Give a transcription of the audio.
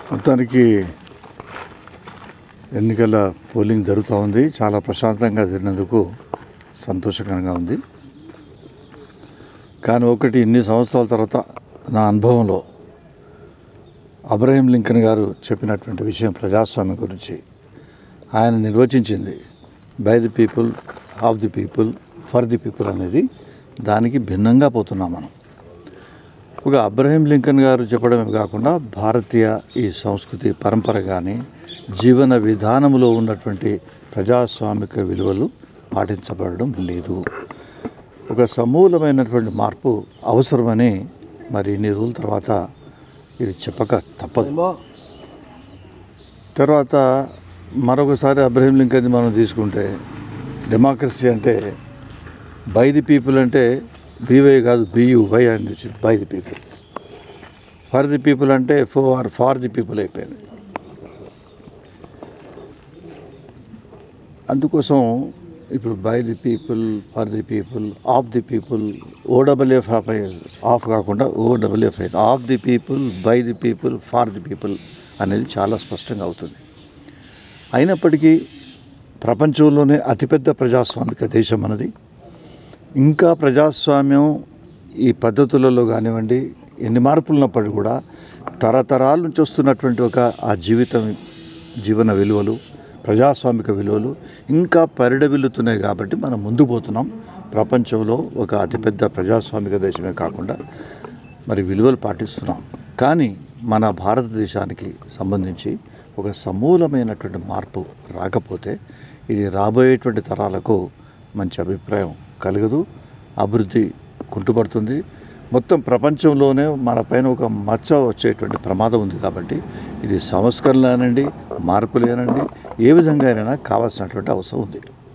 మొత్తానికి ఎన్నికల పోలింగ్ జరుగుతూ ఉంది చాలా ప్రశాంతంగా జరిగినందుకు సంతోషకరంగా ఉంది కానీ ఒకటి ఇన్ని సంవత్సరాల తర్వాత నా అనుభవంలో అబ్రహీం లింకన్ గారు చెప్పినటువంటి విషయం ప్రజాస్వామ్యం గురించి ఆయన నిర్వచించింది by the people of the people for the people అనేది దానికి భిన్నంగా పోతున్నాం మనం ఒక అబ్రహీం లింకన్ గారు చెప్పడమే కాకుండా భారతీయ ఈ సంస్కృతి పరంపర కానీ జీవన విధానంలో ఉన్నటువంటి ప్రజాస్వామిక విలువలు పాటించబడడం లేదు ఒక సమూలమైనటువంటి మార్పు అవసరమని మరి ఇన్ని రోజుల తర్వాత ఇది చెప్పక తప్పదు తర్వాత మరొకసారి అబ్రహీం లింకన్ మనం తీసుకుంటే డెమోక్రసీ అంటే బై ది పీపుల్ అంటే బీవై కాదు బియు వై అని వచ్చింది by the people for the people అంటే ఫర్ ఫార్ ది పీపుల్ అయిపోయింది అందుకోసం ఇప్పుడు by the people for the people of the people OWF of of కాకుండా ఓడబ్ల్యూఎఫ్ అయింది of the people by the people far the people అనేది చాలా స్పష్టంగా అవుతుంది అయినప్పటికీ ప్రపంచంలోనే అతిపెద్ద ప్రజాస్వామిక దేశం మనది ఇంకా ప్రజాస్వామ్యం ఈ పద్ధతులలో కానివ్వండి ఎన్ని మార్పులు ఉన్నప్పటికీ కూడా తరతరాల నుంచి వస్తున్నటువంటి ఒక ఆ జీవితం జీవన విలువలు ప్రజాస్వామిక విలువలు ఇంకా పరిడవిల్లుతున్నాయి కాబట్టి మనం ముందు పోతున్నాం ప్రపంచంలో ఒక అతిపెద్ద ప్రజాస్వామిక దేశమే కాకుండా మరి విలువలు పాటిస్తున్నాం కానీ మన భారతదేశానికి సంబంధించి ఒక సమూలమైనటువంటి మార్పు రాకపోతే ఇది రాబోయేటువంటి తరాలకు మంచి అభిప్రాయం కలగదు అభివృద్ధి కుంటుపడుతుంది మొత్తం ప్రపంచంలోనే మన పైన ఒక మచ్చ వచ్చేటువంటి ప్రమాదం ఉంది కాబట్టి ఇది సంస్కరణలేనండి మార్పులేనండి ఏ విధంగా అయినా కావాల్సినటువంటి అవసరం ఉంది